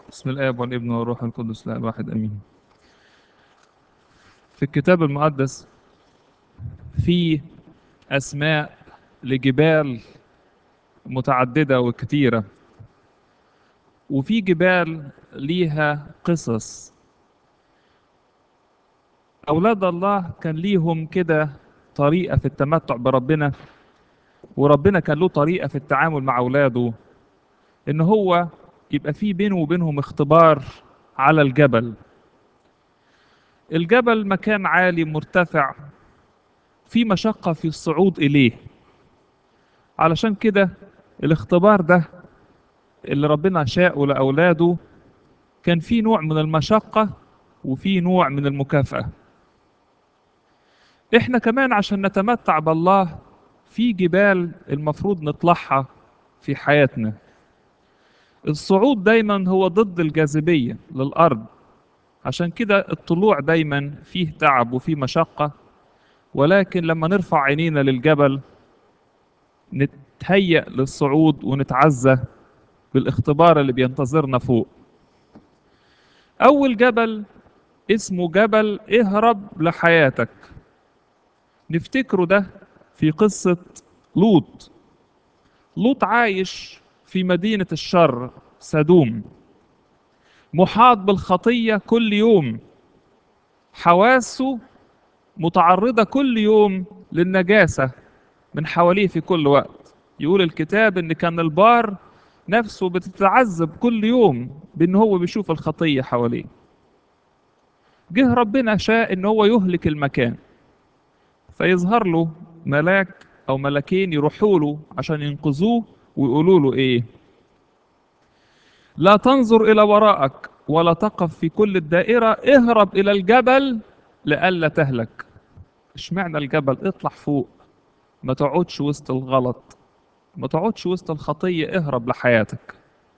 بسم الآب والابن والروح القدس لا الواحد أمين في الكتاب المقدس في أسماء لجبال متعددة وكتيرة وفي جبال ليها قصص أولاد الله كان ليهم كده طريقة في التمتع بربنا وربنا كان له طريقة في التعامل مع أولاده إن هو يبقى في بينه وبينهم اختبار على الجبل الجبل مكان عالي مرتفع في مشقة في الصعود إليه علشان كده الاختبار ده اللي ربنا شاءه لأولاده كان في نوع من المشقة وفي نوع من المكافأة احنا كمان عشان نتمتع بالله في جبال المفروض نطلعها في حياتنا الصعود دايما هو ضد الجاذبية للأرض عشان كده الطلوع دايما فيه تعب وفيه مشقة ولكن لما نرفع عينينا للجبل نتهيأ للصعود ونتعزى بالاختبار اللي بينتظرنا فوق أول جبل اسمه جبل اهرب لحياتك نفتكره ده في قصة لوط لوط عايش في مدينة الشر سدوم محاط بالخطية كل يوم حواسه متعرضة كل يوم للنجاسة من حواليه في كل وقت يقول الكتاب ان كان البار نفسه بتتعذب كل يوم بان هو بيشوف الخطية حواليه جه ربنا شاء ان هو يهلك المكان فيظهر له ملاك او ملاكين يروحوا له عشان ينقذوه ويقولوا له ايه لا تنظر الى وراءك ولا تقف في كل الدائرة اهرب الى الجبل لئلا تهلك اشمعنى الجبل اطلع فوق ما تقعدش وسط الغلط ما تقعدش وسط الخطية اهرب لحياتك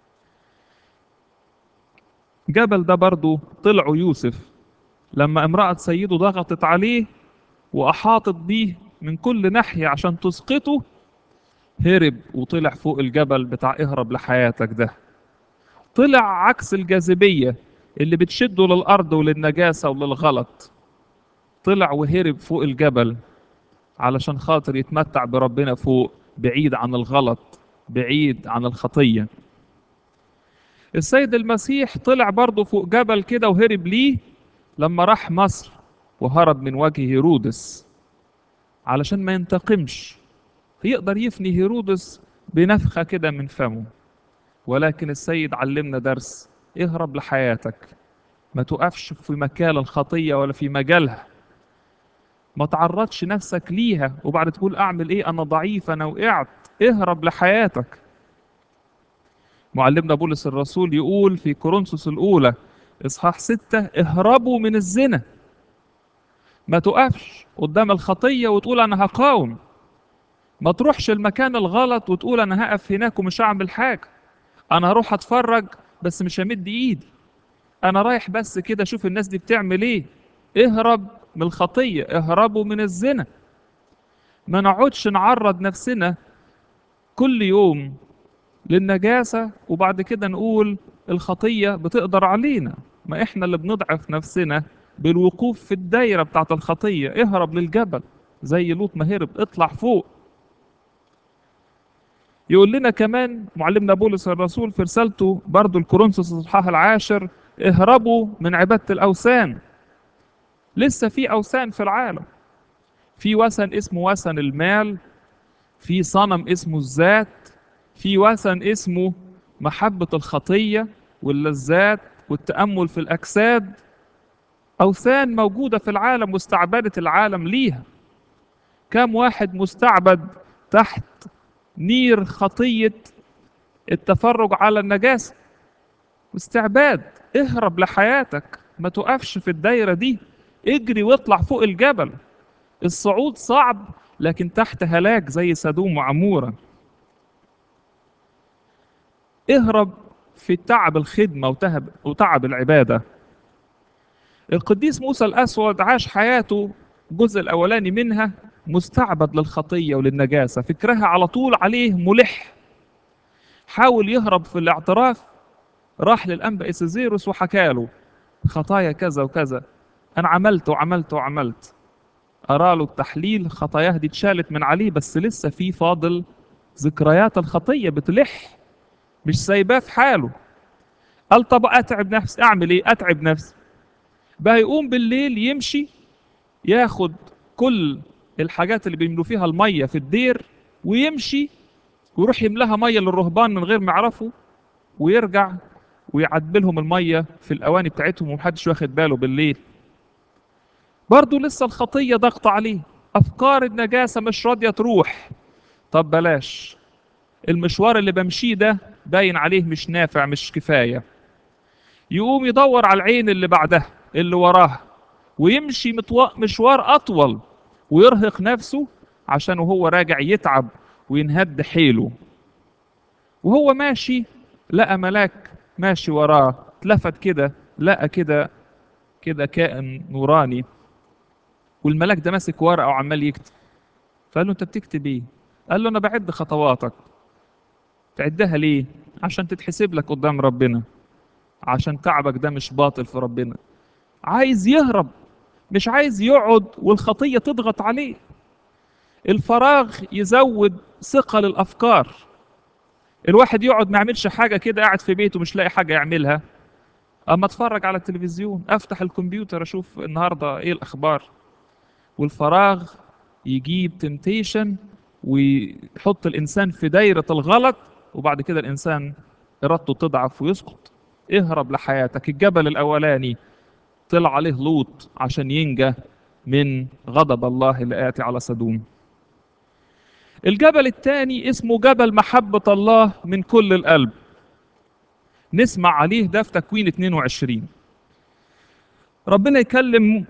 جبل ده برضو طلعوا يوسف لما امرأة سيده ضغطت عليه وأحاطت بيه من كل ناحية عشان تسقطه هرب وطلع فوق الجبل بتاع اهرب لحياتك ده طلع عكس الجاذبية اللي بتشده للأرض وللنجاسة وللغلط طلع وهرب فوق الجبل علشان خاطر يتمتع بربنا فوق بعيد عن الغلط بعيد عن الخطية السيد المسيح طلع برضه فوق جبل كده وهرب ليه لما راح مصر وهرب من وجه هيرودس علشان ما ينتقمش يقدر يفني هيرودس بنفخة كده من فمه ولكن السيد علمنا درس اهرب لحياتك ما تقفش في مكان الخطية ولا في مجالها ما تعرضش نفسك ليها وبعد تقول اعمل ايه انا ضعيف انا وقعت اهرب لحياتك معلمنا بولس الرسول يقول في كورنثوس الاولى اصحاح ستة اهربوا من الزنا ما تقفش قدام الخطية وتقول انا هقاوم ما تروحش المكان الغلط وتقول انا هقف هناك ومش هعمل حاجة انا هروح اتفرج بس مش همد ايدي انا رايح بس كده اشوف الناس دي بتعمل ايه اهرب من الخطية اهربوا من الزنا ما نقعدش نعرض نفسنا كل يوم للنجاسة وبعد كده نقول الخطية بتقدر علينا ما احنا اللي بنضعف نفسنا بالوقوف في الدايرة بتاعت الخطية اهرب للجبل زي لوط ما هرب اطلع فوق يقول لنا كمان معلمنا بولس الرسول في رسالته برضو الكورنثوس الاصحاح العاشر اهربوا من عبادة الأوثان لسه في أوثان في العالم في وثن اسمه وثن المال في صنم اسمه الذات في وثن اسمه محبة الخطية واللذات والتأمل في الأجساد أوثان موجودة في العالم واستعبدت العالم ليها كم واحد مستعبد تحت نير خطية التفرج على النجاسة واستعباد اهرب لحياتك ما تقفش في الدايرة دي اجري واطلع فوق الجبل الصعود صعب لكن تحت هلاك زي سدوم وعمورة اهرب في تعب الخدمة وتعب, وتعب العبادة القديس موسى الأسود عاش حياته الجزء الأولاني منها مستعبد للخطية وللنجاسة فكرها على طول عليه ملح حاول يهرب في الاعتراف راح للأنبا إسيزيروس وحكى له خطايا كذا وكذا أنا عملت وعملت وعملت أرى له التحليل خطاياه دي اتشالت من عليه بس لسه في فاضل ذكريات الخطية بتلح مش سايباه في حاله قال طب أتعب نفسي أعمل إيه أتعب نفسي بقى يقوم بالليل يمشي ياخد كل الحاجات اللي بيملوا فيها المية في الدير ويمشي ويروح يملاها مية للرهبان من غير ما يعرفوا ويرجع ويعدي لهم المية في الأواني بتاعتهم ومحدش واخد باله بالليل برضه لسه الخطية ضغط عليه أفكار النجاسة مش راضية تروح طب بلاش المشوار اللي بمشيه ده باين عليه مش نافع مش كفاية يقوم يدور على العين اللي بعدها اللي وراها ويمشي متو... مشوار أطول ويرهق نفسه عشان وهو راجع يتعب وينهد حيله وهو ماشي لقى ملاك ماشي وراه اتلفت كده لقى كده كده كائن نوراني والملاك ده ماسك ورقه وعمال يكتب فقال له انت بتكتب ايه قال له انا بعد خطواتك تعدها ليه عشان تتحسب لك قدام ربنا عشان تعبك ده مش باطل في ربنا عايز يهرب مش عايز يقعد والخطيه تضغط عليه الفراغ يزود ثقل الافكار الواحد يقعد ما يعملش حاجه كده قاعد في بيته مش لاقي حاجه يعملها اما اتفرج على التلفزيون افتح الكمبيوتر اشوف النهارده ايه الاخبار والفراغ يجيب تمتيشن ويحط الانسان في دايره الغلط وبعد كده الانسان ارادته تضعف ويسقط اهرب لحياتك الجبل الاولاني طلع عليه لوط عشان ينجى من غضب الله اللي آتي على سدوم الجبل الثاني اسمه جبل محبة الله من كل القلب نسمع عليه ده في تكوين 22 ربنا يكلم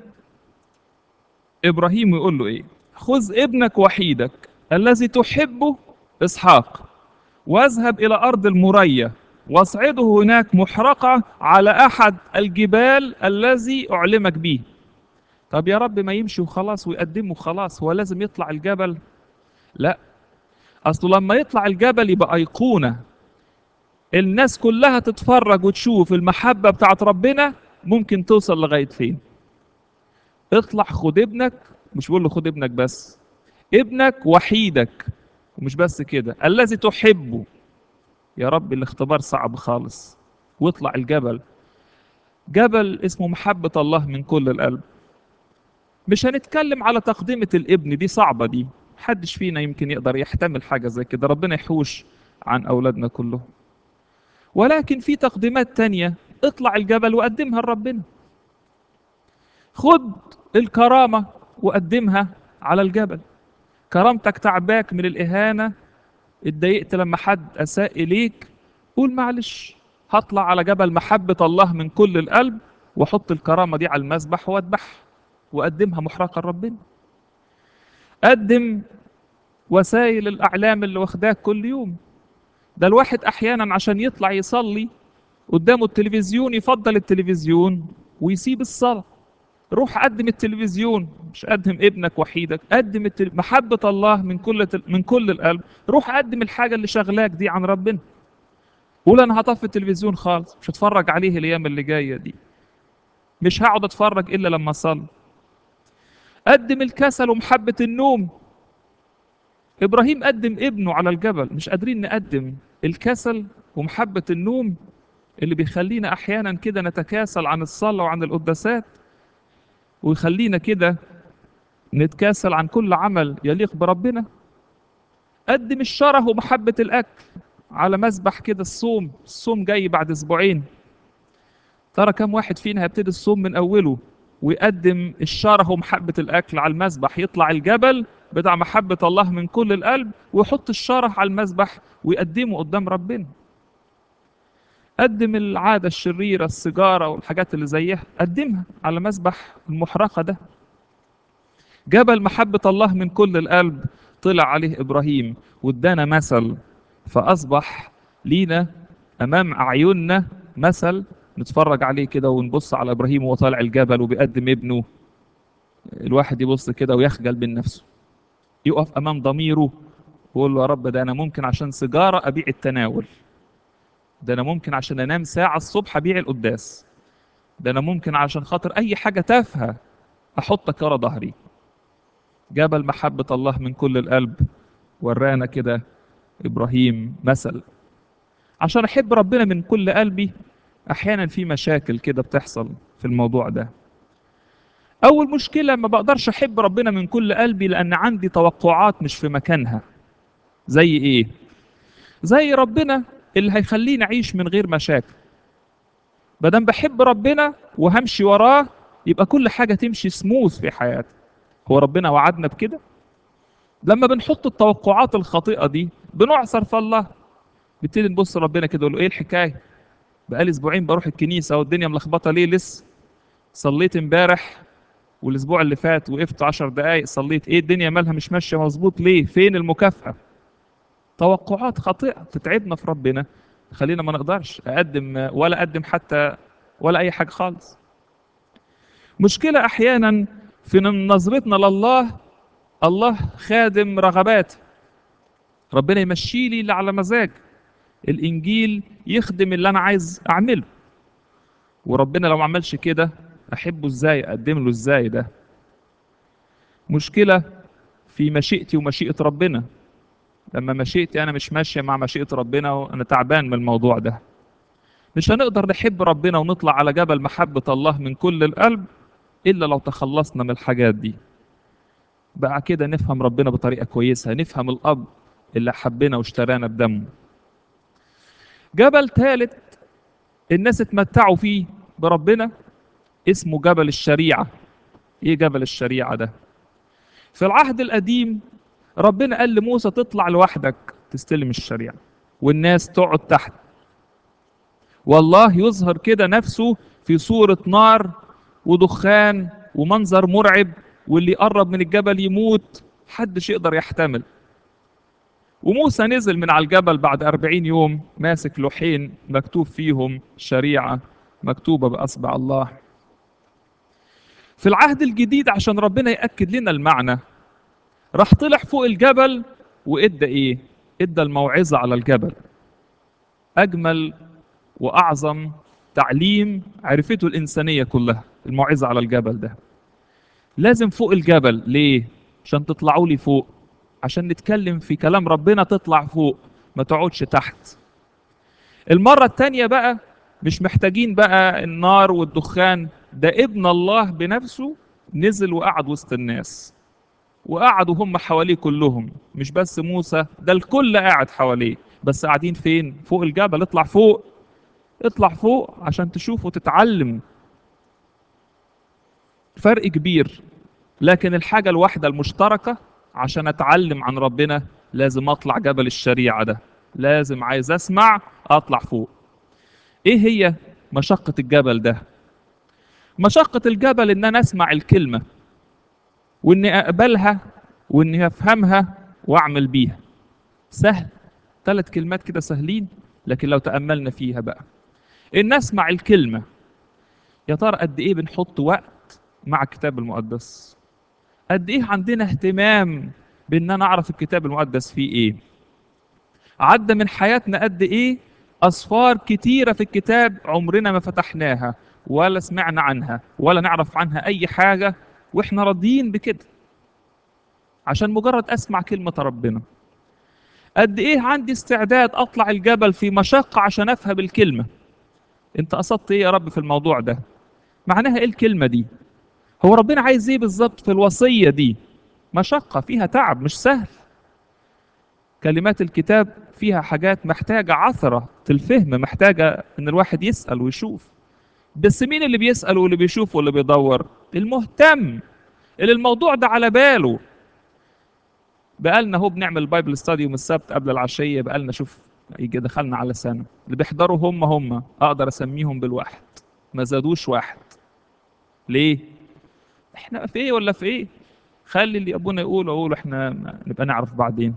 إبراهيم ويقول له إيه خذ ابنك وحيدك الذي تحبه إسحاق واذهب إلى أرض المرية واصعده هناك محرقة على أحد الجبال الذي أعلمك به طب يا رب ما يمشي وخلاص ويقدمه خلاص هو لازم يطلع الجبل لا أصله لما يطلع الجبل يبقى أيقونة الناس كلها تتفرج وتشوف المحبة بتاعت ربنا ممكن توصل لغاية فين اطلع خد ابنك مش بقول له خد ابنك بس ابنك وحيدك ومش بس كده الذي تحبه يا رب الاختبار صعب خالص واطلع الجبل جبل اسمه محبة الله من كل القلب مش هنتكلم على تقدمة الابن دي صعبة دي محدش فينا يمكن يقدر يحتمل حاجة زي كده ربنا يحوش عن أولادنا كلهم ولكن في تقديمات تانية اطلع الجبل وقدمها لربنا خد الكرامة وقدمها على الجبل كرامتك تعباك من الإهانة اتضايقت لما حد أساء إليك قول معلش هطلع على جبل محبة الله من كل القلب واحط الكرامة دي على المذبح واذبحها وقدمها محرقة لربنا قدم وسائل الأعلام اللي واخداك كل يوم ده الواحد أحيانا عشان يطلع يصلي قدامه التلفزيون يفضل التلفزيون ويسيب الصلاة روح قدم التلفزيون مش قدم ابنك وحيدك قدم التل... محبة الله من كل تل... من كل القلب روح قدم الحاجة اللي شغلاك دي عن ربنا قول انا هطفي التلفزيون خالص مش هتفرج عليه الايام اللي جايه دي مش هقعد اتفرج الا لما اصلي قدم الكسل ومحبة النوم ابراهيم قدم ابنه على الجبل مش قادرين نقدم الكسل ومحبة النوم اللي بيخلينا احيانا كده نتكاسل عن الصلاة وعن القداسات ويخلينا كده نتكاسل عن كل عمل يليق بربنا قدم الشره ومحبة الأكل على مذبح كده الصوم الصوم جاي بعد أسبوعين ترى كم واحد فينا هيبتدي الصوم من أوله ويقدم الشره ومحبة الأكل على المذبح يطلع الجبل بتاع محبة الله من كل القلب ويحط الشره على المذبح ويقدمه قدام ربنا قدم العادة الشريرة السيجارة والحاجات اللي زيها قدمها على مذبح المحرقة ده جبل محبة الله من كل القلب طلع عليه إبراهيم وادانا مثل فأصبح لينا أمام أعيننا مثل نتفرج عليه كده ونبص على إبراهيم وهو طالع الجبل وبيقدم ابنه الواحد يبص كده ويخجل من نفسه يقف أمام ضميره ويقول له يا رب ده أنا ممكن عشان سيجارة أبيع التناول ده انا ممكن عشان انام ساعه الصبح ابيع القداس ده انا ممكن عشان خاطر اي حاجه تافهه احطك ورا ظهري جبل محبه الله من كل القلب ورانا كده ابراهيم مثل عشان احب ربنا من كل قلبي احيانا في مشاكل كده بتحصل في الموضوع ده اول مشكله ما بقدرش احب ربنا من كل قلبي لان عندي توقعات مش في مكانها زي ايه زي ربنا اللي هيخليني اعيش من غير مشاكل بدل بحب ربنا وهمشي وراه يبقى كل حاجه تمشي سموث في حياتي هو ربنا وعدنا بكده لما بنحط التوقعات الخاطئه دي بنعثر في الله نبتدي نبص ربنا كده نقول له ايه الحكايه بقالي اسبوعين بروح الكنيسه والدنيا ملخبطه ليه لسه صليت امبارح والاسبوع اللي فات وقفت عشر دقايق صليت ايه الدنيا مالها مش ماشيه مظبوط ليه فين المكافاه توقعات خاطئه تتعبنا في ربنا خلينا ما نقدرش اقدم ولا اقدم حتى ولا اي حاجه خالص مشكله احيانا في نظرتنا لله الله خادم رغبات ربنا يمشي لي اللي على مزاج الانجيل يخدم اللي انا عايز اعمله وربنا لو ما عملش كده احبه ازاي اقدم له ازاي ده مشكله في مشيئتي ومشيئه ربنا لما مشيئتي انا مش ماشيه مع مشيئه ربنا وانا تعبان من الموضوع ده مش هنقدر نحب ربنا ونطلع على جبل محبه الله من كل القلب الا لو تخلصنا من الحاجات دي بقى كده نفهم ربنا بطريقه كويسه نفهم الاب اللي حبنا واشترانا بدمه جبل ثالث الناس اتمتعوا فيه بربنا اسمه جبل الشريعة ايه جبل الشريعة ده في العهد القديم ربنا قال لموسى تطلع لوحدك تستلم الشريعة والناس تقعد تحت والله يظهر كده نفسه في صورة نار ودخان ومنظر مرعب واللي يقرب من الجبل يموت محدش يقدر يحتمل وموسى نزل من على الجبل بعد أربعين يوم ماسك لوحين مكتوب فيهم شريعة مكتوبة بأصبع الله في العهد الجديد عشان ربنا يأكد لنا المعنى راح طلع فوق الجبل وإدى إيه؟ إدى الموعظة على الجبل أجمل وأعظم تعليم عرفته الإنسانية كلها الموعظة على الجبل ده لازم فوق الجبل ليه؟ عشان تطلعوا لي فوق عشان نتكلم في كلام ربنا تطلع فوق ما تقعدش تحت المرة التانية بقى مش محتاجين بقى النار والدخان ده ابن الله بنفسه نزل وقعد وسط الناس وقعدوا هم حواليه كلهم مش بس موسى ده الكل قاعد حواليه بس قاعدين فين فوق الجبل اطلع فوق اطلع فوق عشان تشوف وتتعلم فرق كبير لكن الحاجة الواحدة المشتركة عشان اتعلم عن ربنا لازم اطلع جبل الشريعة ده لازم عايز اسمع اطلع فوق ايه هي مشقة الجبل ده مشقة الجبل ان انا اسمع الكلمة واني اقبلها واني افهمها واعمل بيها سهل ثلاث كلمات كده سهلين لكن لو تأملنا فيها بقى ان اسمع الكلمة يا ترى قد ايه بنحط وقت مع الكتاب المقدس قد ايه عندنا اهتمام بان انا اعرف الكتاب المقدس فيه ايه عدى من حياتنا قد ايه اصفار كتيره في الكتاب عمرنا ما فتحناها ولا سمعنا عنها ولا نعرف عنها اي حاجه واحنا راضيين بكده عشان مجرد اسمع كلمه ربنا قد ايه عندي استعداد اطلع الجبل في مشقه عشان افهم الكلمه انت قصدت ايه يا رب في الموضوع ده معناها ايه الكلمه دي هو ربنا عايز ايه بالظبط في الوصيه دي مشقه فيها تعب مش سهل كلمات الكتاب فيها حاجات محتاجه عثره الفهم محتاجه ان الواحد يسال ويشوف بس مين اللي بيسال واللي بيشوف واللي بيدور المهتم اللي الموضوع ده على باله بقالنا هو بنعمل بايبل ستادي يوم السبت قبل العشيه بقالنا شوف يجي دخلنا على سنه اللي بيحضروا هم هم اقدر اسميهم بالواحد ما زادوش واحد ليه احنا في ايه ولا في ايه خلي اللي ابونا يقوله اقوله احنا نبقى نعرف بعدين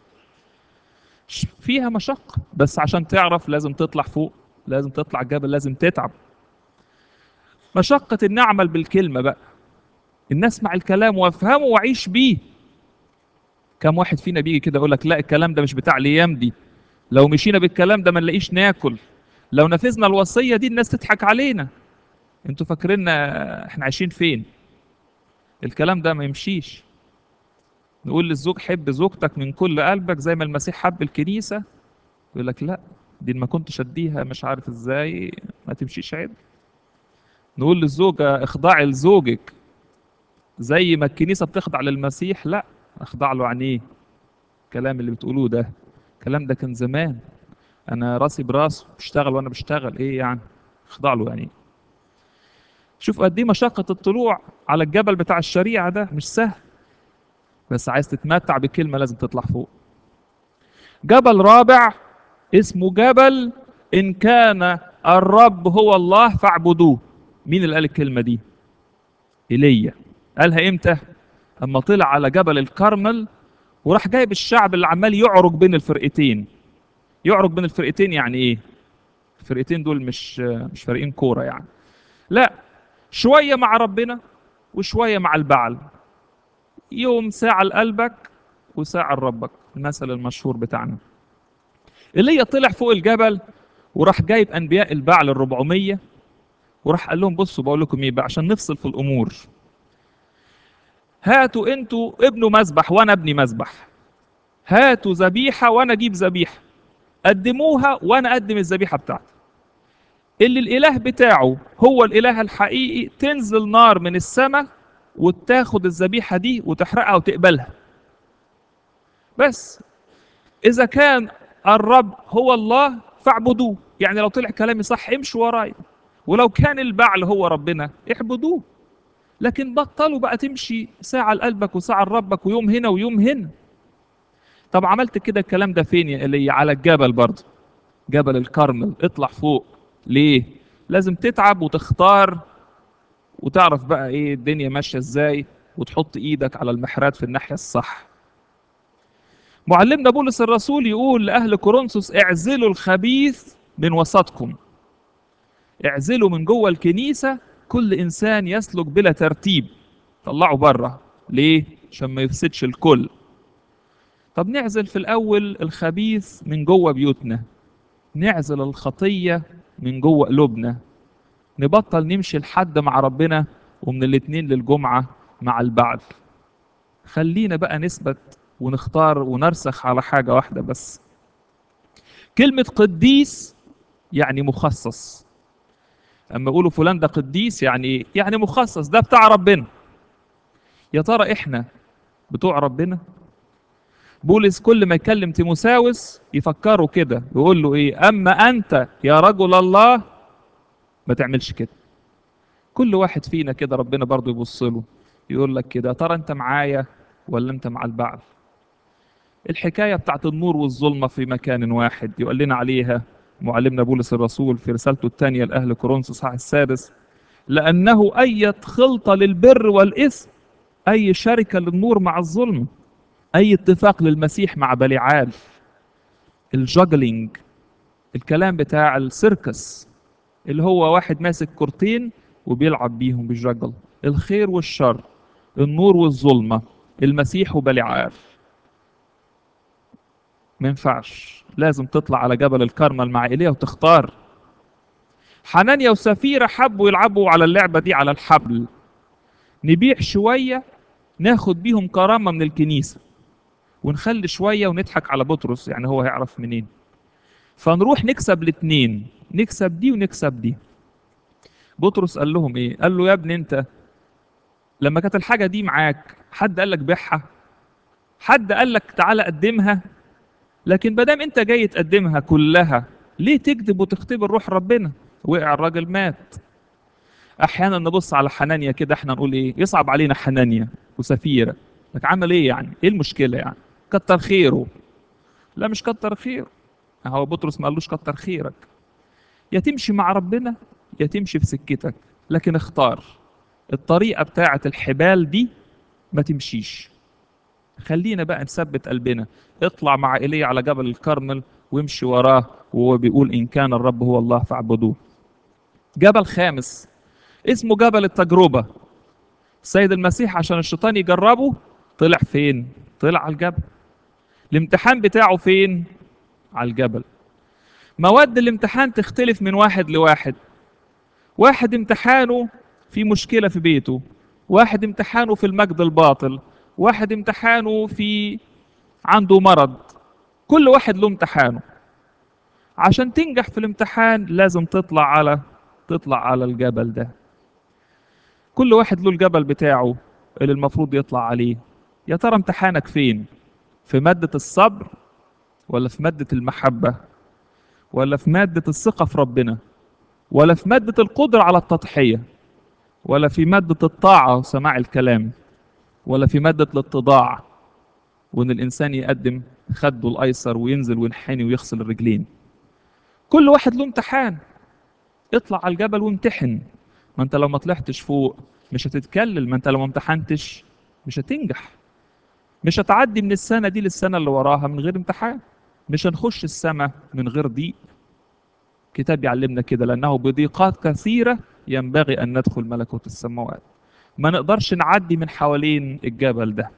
فيها مشقة بس عشان تعرف لازم تطلع فوق لازم تطلع جبل لازم تتعب مشقة ان اعمل بالكلمة بقى ان اسمع الكلام وافهمه واعيش بيه كم واحد فينا بيجي كده يقول لك لا الكلام ده مش بتاع الايام دي لو مشينا بالكلام ده ما نلاقيش ناكل لو نفذنا الوصيه دي الناس تضحك علينا انتوا فاكريننا احنا عايشين فين الكلام ده ما يمشيش نقول للزوج حب زوجتك من كل قلبك زي ما المسيح حب الكنيسه يقول لك لا دي ما كنتش اديها مش عارف ازاي ما تمشيش عدل نقول للزوجه اخضعي لزوجك زي ما الكنيسه بتخضع للمسيح لا اخضع له عن ايه الكلام اللي بتقولوه ده الكلام ده كان زمان انا راسي براسه بشتغل وانا بشتغل ايه يعني اخضع له يعني شوف قد ايه مشقه الطلوع على الجبل بتاع الشريعه ده مش سهل بس عايز تتمتع بكلمه لازم تطلع فوق جبل رابع اسمه جبل ان كان الرب هو الله فاعبدوه مين اللي قال الكلمه دي ايليا قالها امتى اما طلع على جبل الكرمل وراح جايب الشعب اللي عمال يعرج بين الفرقتين يعرج بين الفرقتين يعني ايه الفرقتين دول مش مش فريقين كوره يعني لا شويه مع ربنا وشويه مع البعل يوم ساعه لقلبك وساعه لربك المثل المشهور بتاعنا ايليا طلع فوق الجبل وراح جايب انبياء البعل الربعمية وراح قال لهم بصوا بقول لكم ايه بقى عشان نفصل في الامور هاتوا انتوا ابنوا مذبح وانا ابني مذبح هاتوا ذبيحه وانا اجيب ذبيحه قدموها وانا اقدم الذبيحه بتاعتي اللي الاله بتاعه هو الاله الحقيقي تنزل نار من السماء وتاخد الذبيحه دي وتحرقها وتقبلها بس اذا كان الرب هو الله فاعبدوه يعني لو طلع كلامي صح امشوا ورايا ولو كان البعل هو ربنا اعبدوه لكن بطلوا بقى تمشي ساعة لقلبك وساعة لربك ويوم هنا ويوم هنا طب عملت كده الكلام ده فين يا ايليا على الجبل برضه جبل الكرمل اطلع فوق ليه لازم تتعب وتختار وتعرف بقى ايه الدنيا ماشيه ازاي وتحط ايدك على المحرات في الناحيه الصح معلمنا بولس الرسول يقول لاهل كورنثوس اعزلوا الخبيث من وسطكم اعزلوا من جوه الكنيسه كل انسان يسلك بلا ترتيب طلعوا بره ليه عشان ما يفسدش الكل طب نعزل في الاول الخبيث من جوه بيوتنا نعزل الخطيه من جوه قلوبنا نبطل نمشي لحد مع ربنا ومن الاثنين للجمعه مع البعل خلينا بقى نثبت ونختار ونرسخ على حاجه واحده بس كلمه قديس يعني مخصص اما يقولوا فلان ده قديس يعني ايه يعني مخصص ده بتاع ربنا يا ترى احنا بتوع ربنا بولس كل ما يكلم تيموساوس يفكره كده يقول له ايه اما انت يا رجل الله ما تعملش كده كل واحد فينا كده ربنا برضه يبص له يقول لك كده ترى انت معايا ولا انت مع البعل الحكايه بتاعت النور والظلمه في مكان واحد يقول لنا عليها معلمنا بولس الرسول في رسالته الثانيه لاهل كورنثوس الصح السادس لانه اي خلطه للبر والاثم اي شركه للنور مع الظلم اي اتفاق للمسيح مع بليعال الجاجلينج الكلام بتاع السيركس اللي هو واحد ماسك كورتين وبيلعب بيهم بالجاجل الخير والشر النور والظلمه المسيح وبليعال ما ينفعش لازم تطلع على جبل الكرمل مع ايليا وتختار حنانيا وسفيرة حبوا يلعبوا على اللعبة دي على الحبل نبيع شوية ناخد بيهم كرامة من الكنيسة ونخلي شوية ونضحك على بطرس يعني هو هيعرف منين فنروح نكسب الاتنين نكسب دي ونكسب دي بطرس قال لهم ايه قال له يا ابني انت لما كانت الحاجة دي معاك حد قال لك بيعها حد قال لك تعالى قدمها لكن ما دام انت جاي تقدمها كلها ليه تكذب وتختبر روح ربنا وقع الراجل مات احيانا نبص على حنانيا كده احنا نقول ايه يصعب علينا حنانيا وسفيره لك عمل ايه يعني ايه المشكله يعني كتر خيره لا مش كتر خيره هو بطرس ما قالوش كتر خيرك يا تمشي مع ربنا يا تمشي في سكتك لكن اختار الطريقه بتاعه الحبال دي ما تمشيش خلينا بقى نثبت قلبنا اطلع مع ايليا على جبل الكرمل وامشي وراه وهو بيقول ان كان الرب هو الله فاعبدوه جبل خامس اسمه جبل التجربة السيد المسيح عشان الشيطان يجربه طلع فين طلع على الجبل الامتحان بتاعه فين على الجبل مواد الامتحان تختلف من واحد لواحد واحد امتحانه في مشكلة في بيته واحد امتحانه في المجد الباطل واحد امتحانه في عنده مرض كل واحد له امتحانه عشان تنجح في الامتحان لازم تطلع على تطلع على الجبل ده كل واحد له الجبل بتاعه اللي المفروض يطلع عليه يا ترى امتحانك فين في مادة الصبر ولا في مادة المحبة ولا في مادة الثقة في ربنا ولا في مادة القدرة على التضحية ولا في مادة الطاعة وسماع الكلام ولا في مادة الاتضاع وإن الإنسان يقدم خده الأيسر وينزل وينحني ويغسل الرجلين كل واحد له امتحان اطلع على الجبل وامتحن ما انت لو ما طلعتش فوق مش هتتكلل ما انت لو ما امتحنتش مش هتنجح مش هتعدي من السنة دي للسنة اللي وراها من غير امتحان مش هنخش السماء من غير ضيق كتاب يعلمنا كده لأنه بضيقات كثيرة ينبغي أن ندخل ملكوت السماوات ما نقدرش نعدي من حوالين الجبل ده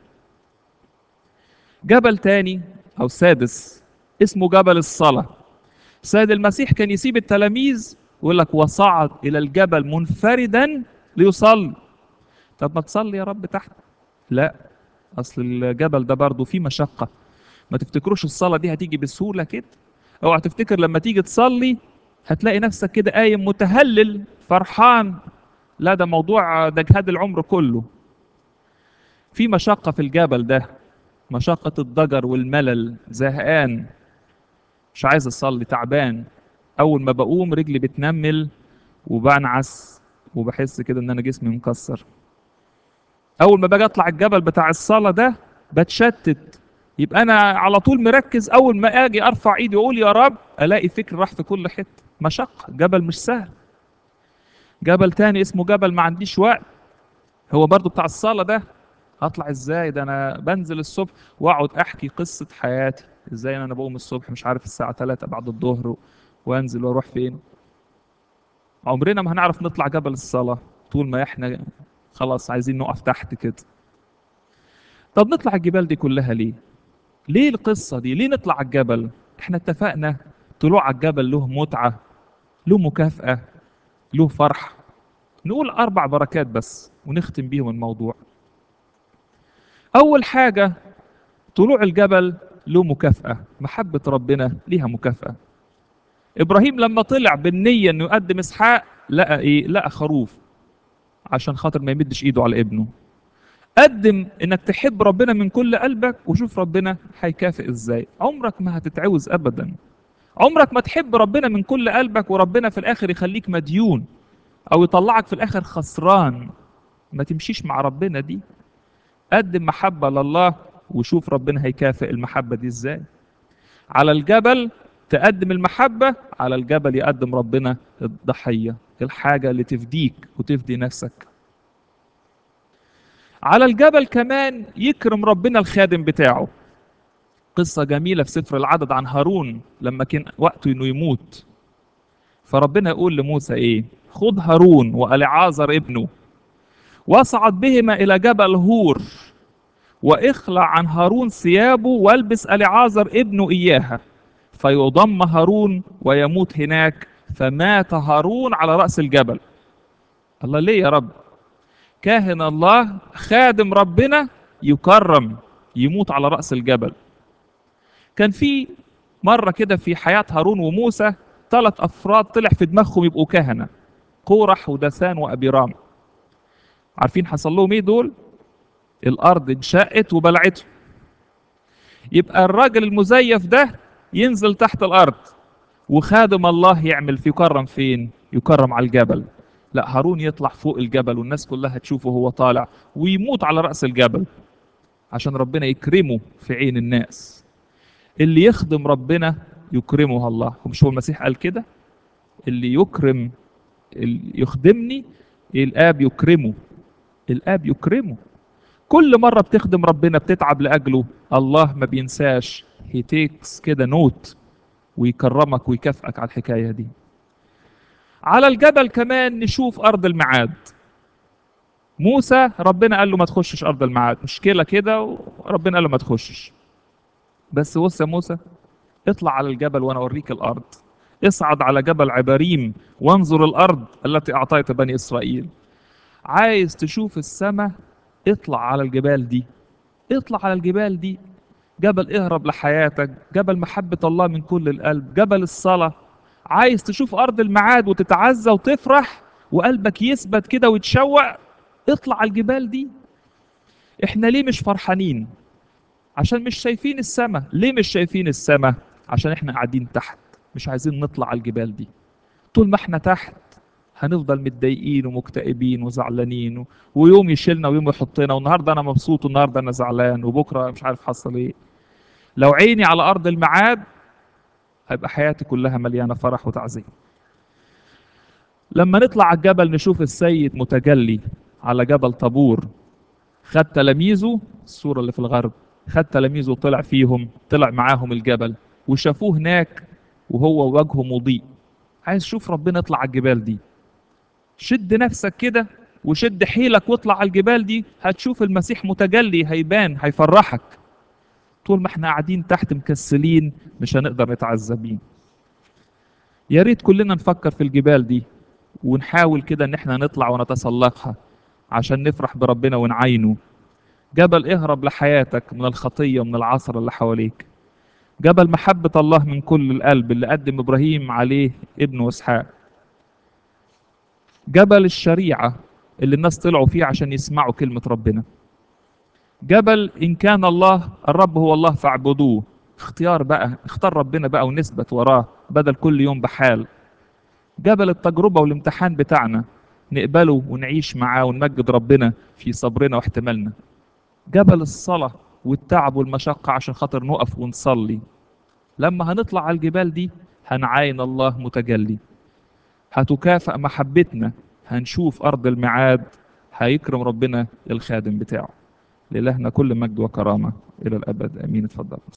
جبل تاني أو سادس اسمه جبل الصلاة سيد المسيح كان يسيب التلاميذ ويقول لك وصعد إلى الجبل منفردا ليصلي طب ما تصلي يا رب تحت لا أصل الجبل ده برضه فيه مشقة ما تفتكروش الصلاة دي هتيجي بسهولة كده اوعى تفتكر لما تيجي تصلي هتلاقي نفسك كده قايم متهلل فرحان لا ده موضوع ده جهاد العمر كله في مشقة في الجبل ده مشقة الضجر والملل زهقان مش عايز اصلي تعبان اول ما بقوم رجلي بتنمل وبنعس وبحس كده ان انا جسمي مكسر اول ما باجي اطلع الجبل بتاع الصلاة ده بتشتت يبقى انا على طول مركز اول ما اجي ارفع ايدي واقول يا رب الاقي فكر راح في كل حته مشقه جبل مش سهل جبل تاني اسمه جبل ما عنديش وقت هو برضو بتاع الصلاه ده هطلع ازاي ده انا بنزل الصبح واقعد احكي قصه حياتي ازاي انا بقوم الصبح مش عارف الساعه 3 بعد الظهر وانزل واروح فين عمرنا ما هنعرف نطلع جبل الصلاه طول ما احنا خلاص عايزين نقف تحت كده طب نطلع الجبال دي كلها ليه ليه القصة دي؟ ليه نطلع على الجبل؟ احنا اتفقنا طلوع على الجبل له متعة له مكافأة له فرح نقول أربع بركات بس ونختم بيهم الموضوع أول حاجة طلوع الجبل له مكافأة محبة ربنا ليها مكافأة إبراهيم لما طلع بالنية إنه يقدم إسحاق لقى إيه؟ لقى خروف عشان خاطر ما يمدش إيده على ابنه قدم انك تحب ربنا من كل قلبك وشوف ربنا هيكافئ ازاي عمرك ما هتتعوز ابدا عمرك ما تحب ربنا من كل قلبك وربنا في الاخر يخليك مديون او يطلعك في الاخر خسران ما تمشيش مع ربنا دي قدم محبة لله وشوف ربنا هيكافئ المحبة دي ازاي على الجبل تقدم المحبة على الجبل يقدم ربنا الضحية الحاجة اللي تفديك وتفدي نفسك على الجبل كمان يكرم ربنا الخادم بتاعه قصة جميلة في سفر العدد عن هارون لما كان وقته انه يموت فربنا يقول لموسى ايه خذ هارون والعازر ابنه واصعد بهما الى جبل هور واخلع عن هارون ثيابه والبس العازر ابنه اياها فيضم هارون ويموت هناك فمات هارون على راس الجبل الله ليه يا رب كاهن الله خادم ربنا يكرم يموت على رأس الجبل كان في مرة كده في حياة هارون وموسى ثلاث أفراد طلع في دماغهم يبقوا كهنة قورح ودثان وأبيرام عارفين حصل لهم ايه دول الأرض انشقت وبلعته يبقى الراجل المزيف ده ينزل تحت الأرض وخادم الله يعمل في يكرم فين يكرم على الجبل لا هارون يطلع فوق الجبل والناس كلها تشوفه وهو طالع ويموت على رأس الجبل عشان ربنا يكرمه في عين الناس اللي يخدم ربنا يكرمه الله ومش هو المسيح قال كده اللي يكرم اللي يخدمني الآب يكرمه الآب يكرمه كل مرة بتخدم ربنا بتتعب لأجله الله ما بينساش هي تيكس كده نوت ويكرمك ويكافئك على الحكاية دي على الجبل كمان نشوف أرض الميعاد موسى ربنا قال له ما تخشش أرض الميعاد مشكلة كده وربنا قال له ما تخشش بس بص يا موسى اطلع على الجبل وأنا أوريك الأرض اصعد على جبل عبريم وانظر الأرض التي أعطيت بني إسرائيل عايز تشوف السماء اطلع على الجبال دي اطلع على الجبال دي جبل اهرب لحياتك جبل محبة الله من كل القلب جبل الصلاة عايز تشوف أرض الميعاد وتتعزى وتفرح وقلبك يثبت كده ويتشوق اطلع على الجبال دي احنا ليه مش فرحانين عشان مش شايفين السماء ليه مش شايفين السماء عشان احنا قاعدين تحت مش عايزين نطلع على الجبال دي طول ما احنا تحت هنفضل متضايقين ومكتئبين وزعلانين و... ويوم يشيلنا ويوم يحطنا والنهارده انا مبسوط والنهارده انا زعلان وبكره مش عارف حصل ايه لو عيني على ارض الميعاد هيبقى حياتي كلها مليانه فرح وتعزيه لما نطلع على الجبل نشوف السيد متجلي على جبل طابور خد تلاميذه الصورة اللي في الغرب خد تلاميذه وطلع فيهم طلع معاهم الجبل وشافوه هناك وهو وجهه مضيء عايز تشوف ربنا يطلع على الجبال دي شد نفسك كده وشد حيلك واطلع على الجبال دي هتشوف المسيح متجلي هيبان هيفرحك طول ما احنا قاعدين تحت مكسلين مش هنقدر نتعذبين يا ريت كلنا نفكر في الجبال دي ونحاول كده ان احنا نطلع ونتسلقها عشان نفرح بربنا ونعينه جبل اهرب لحياتك من الخطية ومن العصر اللي حواليك جبل محبة الله من كل القلب اللي قدم إبراهيم عليه ابنه إسحاق جبل الشريعة اللي الناس طلعوا فيه عشان يسمعوا كلمة ربنا جبل إن كان الله الرب هو الله فاعبدوه اختيار بقى اختار ربنا بقى ونثبت وراه بدل كل يوم بحال جبل التجربة والامتحان بتاعنا نقبله ونعيش معاه ونمجد ربنا في صبرنا واحتمالنا جبل الصلاة والتعب والمشقة عشان خاطر نقف ونصلي لما هنطلع على الجبال دي هنعاين الله متجلي هتكافئ محبتنا هنشوف أرض الميعاد هيكرم ربنا الخادم بتاعه لإلهنا كل مجد وكرامة إلى الأبد أمين اتفضل